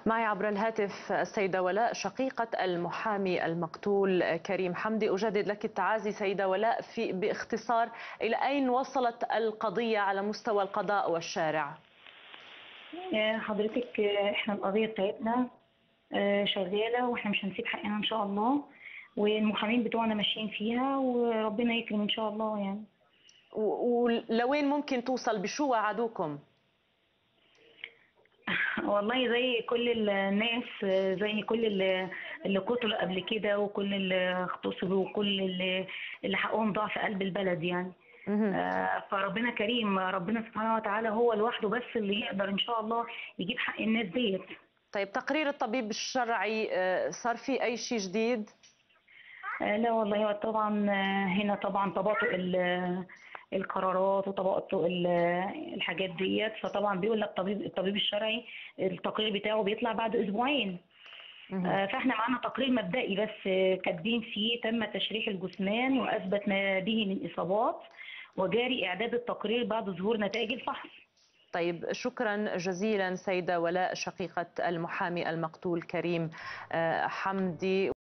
معي عبر الهاتف السيدة ولاء شقيقة المحامي المقتول كريم حمدي أجدد لك التعازي سيدة ولاء في باختصار إلى أين وصلت القضية على مستوى القضاء والشارع حضرتك احنا القضية بتاعتنا شغالة واحنا مش هنسيب حقنا ان شاء الله والمحامين بتوعنا ماشيين فيها وربنا يكرم ان شاء الله يعني ولوين ممكن توصل بشو وعدوكم؟ والله زي كل الناس زي كل اللي, اللي قتلوا قبل كده وكل اللي اغتصبوا وكل اللي, اللي حقهم ضاع في قلب البلد يعني آه فربنا كريم ربنا سبحانه وتعالى هو لوحده بس اللي يقدر ان شاء الله يجيب حق الناس ديت طيب تقرير الطبيب الشرعي صار في اي شيء جديد؟ آه لا والله طبعا هنا طبعا تباطؤ القرارات وتباطؤ الحاجات ديت فطبعا بيقول لك طبيب الطبيب الشرعي التقرير بتاعه بيطلع بعد اسبوعين آه فاحنا معانا تقرير مبدئي بس كاتبين فيه تم تشريح الجثمان واثبت ما به من اصابات وجاري اعداد التقرير بعد ظهور نتائج الفحص طيب شكرا جزيلا سيدة ولاء شقيقة المحامي المقتول كريم حمدي